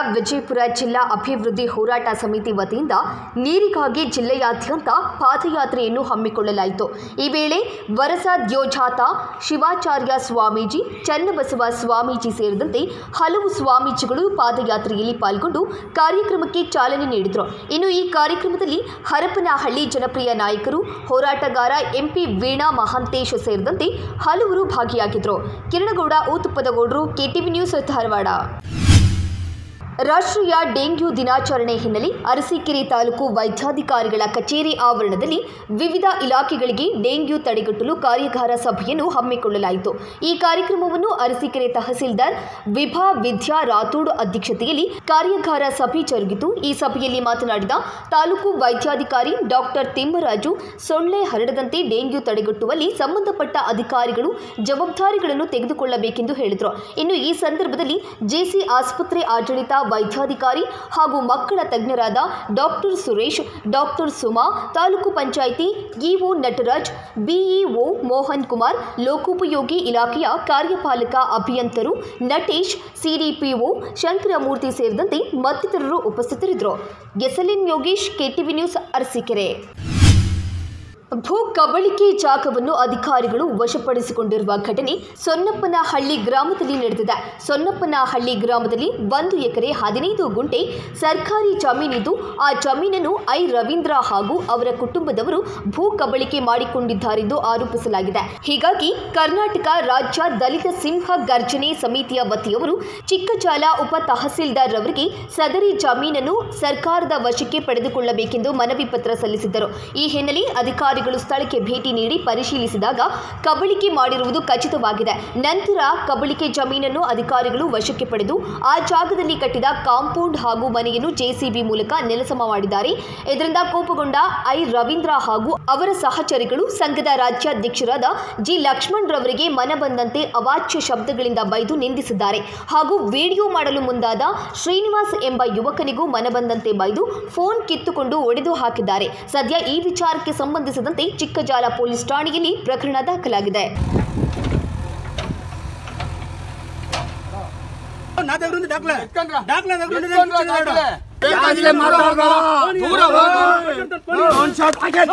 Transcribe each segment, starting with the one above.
ವಿಜಯಪುರ ಜಿಲ್ಲಾ ಅಭಿವೃದ್ಧಿ ಹೋರಾಟ ಸಮಿತಿ ವತಿಯಿಂದ ನೀರಿಗಾಗಿ ಜಿಲ್ಲೆಯಾದ್ಯಂತ ಪಾದಯಾತ್ರೆಯನ್ನು ಹಮ್ಮಿಕೊಳ್ಳಲಾಯಿತು ಈ ವೇಳೆ ವರಸದ್ಯೋಜಾತ ಶಿವಾಚಾರ್ಯ ಸ್ವಾಮೀಜಿ ಚನ್ನಬಸವ ಸ್ವಾಮೀಜಿ ಸೇರಿದಂತೆ ಹಲವು ಸ್ವಾಮೀಜಿಗಳು ಪಾದಯಾತ್ರೆಯಲ್ಲಿ ಪಾಲ್ಗೊಂಡು ಕಾರ್ಯಕ್ರಮಕ್ಕೆ ಚಾಲನೆ ನೀಡಿದರು ಇನ್ನು ಈ ಕಾರ್ಯಕ್ರಮದಲ್ಲಿ ಹರಪನಹಳ್ಳಿ ಜನಪ್ರಿಯ ನಾಯಕರು ಹೋರಾಟಗಾರ ಎಂಪಿ ವೀಣಾ ಮಹಾಂತೇಶ್ ಸೇರಿದಂತೆ ಹಲವರು ಭಾಗಿಯಾಗಿದ್ದರು ಕಿರಣಗೌಡ ಊತುಪ್ಪದಗೌಡರು ಕೆಟಿವಿ ನ್ಯೂಸ್ ಧಾರವಾಡ ರಾಷ್ಟ್ರೀಯ ಡೆಂಗ್ಯೂ ದಿನಾಚರಣೆ ಹಿನ್ನೆಲೆ ಅರಸೀಕೆರೆ ತಾಲೂಕು ವೈದ್ಯಾಧಿಕಾರಿಗಳ ಕಚೇರಿ ಆವರಣದಲ್ಲಿ ವಿವಿಧ ಇಲಾಖೆಗಳಿಗೆ ಡೆಂಗ್ಯೂ ತಡೆಗಟ್ಟಲು ಕಾರ್ಯಾಗಾರ ಸಭೆಯನ್ನು ಹಮ್ಮಿಕೊಳ್ಳಲಾಯಿತು ಈ ಕಾರ್ಯಕ್ರಮವನ್ನು ಅರಸೀಕೆರೆ ತಹಸೀಲ್ದಾರ್ ವಿಭಾ ವಿದ್ಯಾ ರಾಥೋಡ್ ಅಧ್ಯಕ್ಷತೆಯಲ್ಲಿ ಕಾರ್ಯಾಗಾರ ಸಭೆ ಜರುಗಿತು ಈ ಸಭೆಯಲ್ಲಿ ಮಾತನಾಡಿದ ತಾಲೂಕು ವೈದ್ಯಾಧಿಕಾರಿ ಡಾಕ್ಟರ್ ತಿಮ್ಮರಾಜು ಸೊಳ್ಳೆ ಹರಡದಂತೆ ಡೆಂಗ್ಯೂ ತಡೆಗಟ್ಟುವಲ್ಲಿ ಸಂಬಂಧಪಟ್ಟ ಅಧಿಕಾರಿಗಳು ಜವಾಬ್ದಾರಿಗಳನ್ನು ತೆಗೆದುಕೊಳ್ಳಬೇಕೆಂದು ಹೇಳಿದರು ಇನ್ನು ಈ ಸಂದರ್ಭದಲ್ಲಿ ಜೆಸಿ ಆಸ್ಪತ್ರೆ ಆಡಳಿತ ವೈದ್ಯಾಧಿಕಾರಿ ಹಾಗೂ ಮಕ್ಕಳ ತಜ್ಞರಾದ doctor Suresh doctor Suma taluk panchayat EO Nataraj BEO Mohan Kumar ಲೋಕೋಪಯೋಗಿ ಇಲಾಖೆಯ ಕಾರ್ಯಪಾಲಕ ಅಭಿಯಂತರು ನಟೇಶ್ ಸಿಡಿಪಿಒ ಶಂಕರಮೂರ್ತಿ ಸೇರಿದಂತೆ ಮತ್ತಿತರರು ಉಪಸ್ಥಿತರಿದ್ದರು SLN Yogesh KTV news Arsikere ಭೂ ಕಬಳಿಕೆ ಜಾಗವನ್ನು ಅಧಿಕಾರಿಗಳು ವಶಪಡಿಸಿಕೊಂಡಿರುವ ಘಟನೆ ಸೊನ್ನಪ್ಪನಹಳ್ಳಿ ಗ್ರಾಮದಲ್ಲಿ ನಡೆದಿದೆ ಸೊನ್ನಪ್ಪನಹಳ್ಳಿ ಗ್ರಾಮದಲ್ಲಿ ಒಂದು ಎಕರೆ ಹದಿನೈದು ಗುಂಟೆ ಸರ್ಕಾರಿ ಜಮೀನಿದ್ದು ಆ ಜಮೀನನ್ನು ಐ ರವೀಂದ್ರ ಹಾಗೂ ಅವರ ಕುಟುಂಬದವರು ಭೂ ಕಬಳಿಕೆ ಮಾಡಿಕೊಂಡಿದ್ದಾರೆಂದು ಆರೋಪಿಸಲಾಗಿದೆ ಹೀಗಾಗಿ ಕರ್ನಾಟಕ ರಾಜ್ಯ ದಲಿತ ಸಿಂಹ ಗರ್ಜನೆ ಸಮಿತಿಯ ವತಿಯವರು ಚಿಕ್ಕಜಾಲ ಉಪ ತಹಸೀಲ್ದಾರ್ ಅವರಿಗೆ ಸದರಿ ಜಮೀನನ್ನು ಸರ್ಕಾರದ ವಶಕ್ಕೆ ಪಡೆದುಕೊಳ್ಳಬೇಕೆಂದು ಮನವಿ ಪತ್ರ ಸಲ್ಲಿಸಿದ್ದರು ಈ ಹಿನ್ನೆಲೆ ಅಧಿಕಾರಿಗಳು ಸ್ಥಳಕ್ಕೆ ಭೇಟಿ ನೀಡಿ ಪರಿಶೀಲಿಸಿದಾಗ ಕಬಳಿಕೆ ಮಾಡಿರುವುದು ಖಚಿತವಾಗಿದೆ ನಂತರ ಕಬಳಿಕೆ ಜಮೀನನ್ನು ಅಧಿಕಾರಿಗಳು ವಶಕ್ಕೆ ಪಡೆದು ಆ ಜಾಗದಲ್ಲಿ ಕಟ್ಟಿದ ಕಾಂಪೌಂಡ್ ಹಾಗೂ ಮನೆಯನ್ನು ಜೆಸಿಬಿ ಮೂಲಕ ನೆಲಸಮ ಮಾಡಿದ್ದಾರೆ ಇದರಿಂದ ಕೋಪಗೊಂಡ ಐ ರವೀಂದ್ರ ಹಾಗೂ ಅವರ ಸಹಚರಿಗಳು ಸಂಘದ ರಾಜ್ಯಾಧ್ಯಕ್ಷರಾದ ಜಿ ಲಕ್ಷ್ಮಣ್ ರವರಿಗೆ ಮನಬಂದಂತೆ ಅವಾಚ್ಯ ಶಬ್ದಗಳಿಂದ ಬೈದು ನಿಂದಿಸಿದ್ದಾರೆ ಹಾಗೂ ವಿಡಿಯೋ ಮಾಡಲು ಮುಂದಾದ ಶ್ರೀನಿವಾಸ್ ಎಂಬ ಯುವಕನಿಗೂ ಮನಬಂದಂತೆ ಬೈದು ಫೋನ್ ಕಿತ್ತುಕೊಂಡು ಒಡೆದು ಹಾಕಿದ್ದಾರೆ ಸದ್ಯ ಈ ವಿಚಾರಕ್ಕೆ ಸಂಬಂಧಿಸಿದಂತೆ ಚಿಕ್ಕಜಾಲ ಪೊಲೀಸ್ ಠಾಣೆಯಲ್ಲಿ ಪ್ರಕರಣ ದಾಖಲಾಗಿದೆ నా దగ్గర ఉంది డాక్లే డాక్లే దగ్గర ఉంది ಬೇಕಾಗಿಲ್ಲ ಮಾತಾಡ್ಬೇಡ. ದೂರ ಹೋಗು. ಒಂದ್ shot ಹಾಕಿ.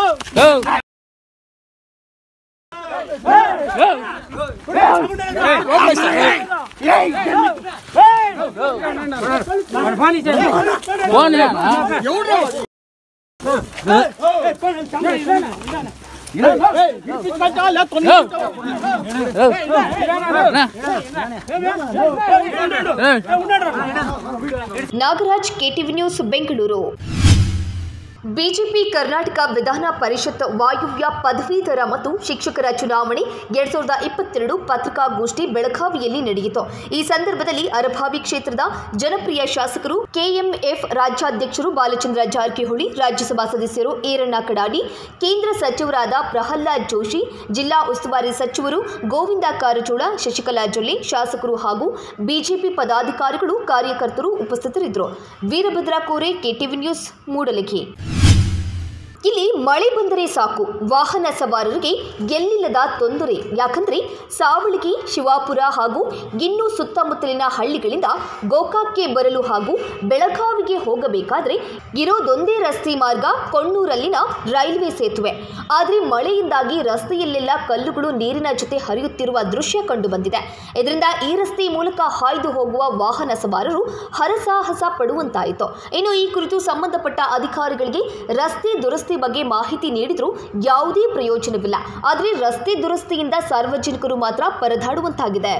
Nagaraj KTV news Bengaluru BJP Karnataka Vidhan Parishad ವಾಯುವ್ಯ ಪದವೀಧರ ಮತ್ತು ಶಿಕ್ಷಕರ ಚುನಾವಣೆ ಎರಡ್ ಸಾವಿರದ ಇಪ್ಪತ್ತೆರಡು ಪತ್ರಿಕಾಗೋಷ್ಠಿ ಬೆಳಗಾವಿಯಲ್ಲಿ ನಡೆಯಿತು ಈ ಸಂದರ್ಭದಲ್ಲಿ ಅರಭಾವಿ ಕ್ಷೇತ್ರದ ಜನಪ್ರಿಯ ಶಾಸಕರು ಕೆಎಂಎಫ್ ರಾಜ್ಯಾಧ್ಯಕ್ಷರು ಬಾಲಚಂದ್ರ ಜಾರಕಿಹೊಳಿ ರಾಜ್ಯಸಭಾ ಸದಸ್ಯರು ಈರಣ್ಣ ಕಡಾಡಿ ಕೇಂದ್ರ ಸಚಿವರಾದ ಪ್ರಹ್ಲಾದ್ ಜೋಶಿ ಜಿಲ್ಲಾ ಉಸ್ತುವಾರಿ ಸಚಿವರು ಗೋವಿಂದ ಕಾರಜೋಳ ಶಶಿಕಲಾ ಜೊಲ್ಲೆ ಶಾಸಕರು ಹಾಗೂ ಬಿಜೆಪಿ ಪದಾಧಿಕಾರಿಗಳು ಕಾರ್ಯಕರ್ತರು ಉಪಸ್ಥಿತರಿದ್ದರು ವೀರಭದ್ರ ಕೋರೆ ಕೆಟಿವಿ ನ್ಯೂಸ್ ಮೂಡಲಗಿ ಇಲ್ಲಿ ಮಳೆ ಬಂದರೆ ಸಾಕು ವಾಹನ ಸವಾರರಿಗೆ ಎಲ್ಲಿಲ್ಲದ ತೊಂದರೆ ಯಾಕಂದ್ರೆ ಸಾವಳಗಿ ಶಿವಾಪುರ ಹಾಗೂ ಇನ್ನೂ ಸುತ್ತಮುತ್ತಲಿನ ಹಳ್ಳಿಗಳಿಂದ ಗೋಕಾಕ್ಗೆ ಬರಲು ಹಾಗೂ ಬೆಳಗಾವಿಗೆ ಹೋಗಬೇಕಾದ್ರೆ ಇರೋದೊಂದೇ ರಸ್ತೆ ಮಾರ್ಗ ಕೊಣ್ಣೂರಲ್ಲಿನ ರೈಲ್ವೆ ಸೇತುವೆ ಆದರೆ ಮಳೆಯಿಂದಾಗಿ ರಸ್ತೆಯಲ್ಲೆಲ್ಲ ಕಲ್ಲುಗಳು ನೀರಿನ ಜೊತೆ ಹರಿಯುತ್ತಿರುವ ದೃಶ್ಯ ಕಂಡುಬಂದಿದೆ ಇದರಿಂದ ಈ ರಸ್ತೆ ಮೂಲಕ ಹಾಯ್ದು ಹೋಗುವ ವಾಹನ ಸವಾರರು ಹರಸಾಹಸ ಪಡುವಂತಾಯಿತು ಇನ್ನು ಈ ಕುರಿತು ಸಂಬಂಧಪಟ್ಟ ಅಧಿಕಾರಿಗಳಿಗೆ ರಸ್ತೆ ದುರಸ್ತಿ ಬಗ್ಗೆ ಮಾಹಿತಿ ನೀಡಿದರೂ ಯಾವುದೇ ಪ್ರಯೋಜನವಿಲ್ಲ ಆದರೆ ರಸ್ತೆ ದುರಸ್ತಿಯಿಂದ ಸಾರ್ವಜನಿಕರು ಮಾತ್ರ ಪರದಾಡುವಂತಾಗಿದೆ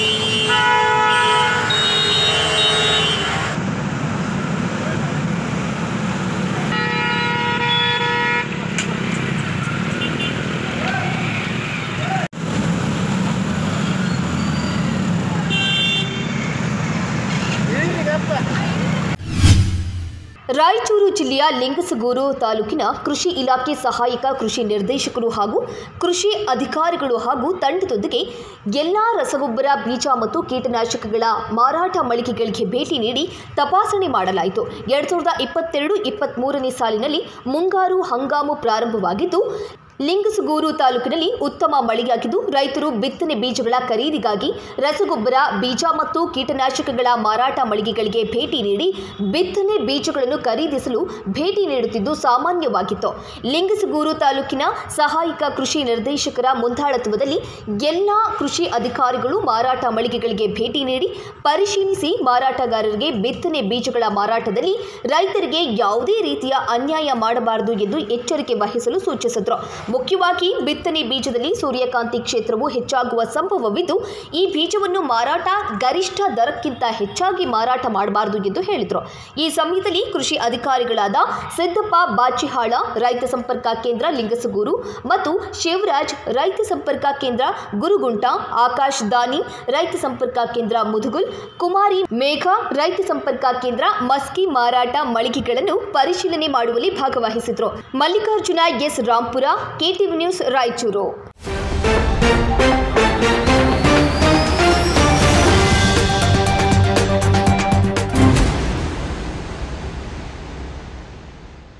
ರಾಯಚೂರು ಜಿಲ್ಲೆಯ ಲಿಂಗಸಗೂರು ತಾಲೂಕಿನ ಕೃಷಿ ಇಲಾಖೆ ಸಹಾಯಕ ಕೃಷಿ ನಿರ್ದೇಶಕರು ಹಾಗೂ ಕೃಷಿ ಅಧಿಕಾರಿಗಳು ಹಾಗೂ ತಂಡದೊಂದಿಗೆ ಎಲ್ಲಾ ರಸಗೊಬ್ಬರ ಬೀಜ ಮತ್ತು ಕೀಟನಾಶಕಗಳ ಮಾರಾಟ ಮಳಿಗೆಗಳಿಗೆ ಭೇಟಿ ನೀಡಿ ತಪಾಸಣೆ ಮಾಡಲಾಯಿತು ಎರಡ್ ಸಾವಿರದ ಇಪ್ಪತ್ತೆರಡು ಇಪ್ಪತ್ತ್ಮೂರನೇ ಸಾಲಿನಲ್ಲಿ ಮುಂಗಾರು ಹಂಗಾಮು ಪ್ರಾರಂಭವಾಗಿದ್ದು ಲಿಂಗಸುಗೂರು ತಾಲೂಕಿನಲ್ಲಿ ಉತ್ತಮ ಮಳೆಯಾಗಿದ್ದು ರೈತರು ಬಿತ್ತನೆ ಬೀಜಗಳ ಖರೀದಿಗಾಗಿ ರಸಗೊಬ್ಬರ ಬೀಜ ಮತ್ತು ಕೀಟನಾಶಕಗಳ ಮಾರಾಟ ಮಳಿಗೆಗಳಿಗೆ ಭೇಟಿ ನೀಡಿ ಬಿತ್ತನೆ ಬೀಜಗಳನ್ನು ಖರೀದಿಸಲು ಭೇಟಿ ನೀಡುತ್ತಿದ್ದು ಸಾಮಾನ್ಯವಾಗಿತ್ತು ಲಿಂಗಸುಗೂರು ತಾಲೂಕಿನ ಸಹಾಯಕ ಕೃಷಿ ನಿರ್ದೇಶಕರ ಮುಂದಾಳತ್ವದಲ್ಲಿ ಎಲ್ಲ ಕೃಷಿ ಅಧಿಕಾರಿಗಳು ಮಾರಾಟ ಮಳಿಗೆಗಳಿಗೆ ಭೇಟಿ ನೀಡಿ ಪರಿಶೀಲಿಸಿ ಮಾರಾಟಗಾರರಿಗೆ ಬಿತ್ತನೆ ಬೀಜಗಳ ಮಾರಾಟದಲ್ಲಿ ರೈತರಿಗೆ ಯಾವುದೇ ರೀತಿಯ ಅನ್ಯಾಯ ಮಾಡಬಾರದು ಎಂದು ಎಚ್ಚರಿಕೆ ವಹಿಸಲು ಸೂಚಿಸಿದರು ಮುಖ್ಯವಾಗಿ ಬಿತ್ತನೆ ಬೀಜದಲ್ಲಿ ಸೂರ್ಯಕಾಂತಿ ಕ್ಷೇತ್ರವು ಹೆಚ್ಚಾಗುವ ಸಂಭವವಿದ್ದು ಈ ಬೀಜವನ್ನು ಮಾರಾಟ ಗರಿಷ್ಠ ದರಕ್ಕಿಂತ ಹೆಚ್ಚಾಗಿ ಮಾರಾಟ ಮಾಡಬಾರದು ಎಂದು ಹೇಳಿದರು ಈ ಸಮಯದಲ್ಲಿ ಕೃಷಿ ಅಧಿಕಾರಿಗಳಾದ ಸಿದ್ದಪ್ಪ ಬಾಚಿಹಾಳ ರೈತ ಸಂಪರ್ಕ ಕೇಂದ್ರ ಲಿಂಗಸಗೂರು ಮತ್ತು ಶಿವರಾಜ್ ರೈತ ಸಂಪರ್ಕ ಕೇಂದ್ರ ಗುರುಗುಂಟ ಆಕಾಶ್ ದಾನಿ ರೈತ ಸಂಪರ್ಕ ಕೇಂದ್ರ ಮುದುಗುಲ್ ಕುಮಾರಿ ಮೇಘ ರೈತ ಸಂಪರ್ಕ ಕೇಂದ್ರ ಮಸ್ಕಿ ಮಾರಾಟ ಮಳಿಗೆಗಳನ್ನು ಪರಿಶೀಲನೆ ಮಾಡುವಲ್ಲಿ ಭಾಗವಹಿಸಿದ್ರು Mallikarjuna S Rampur KTV news Raichur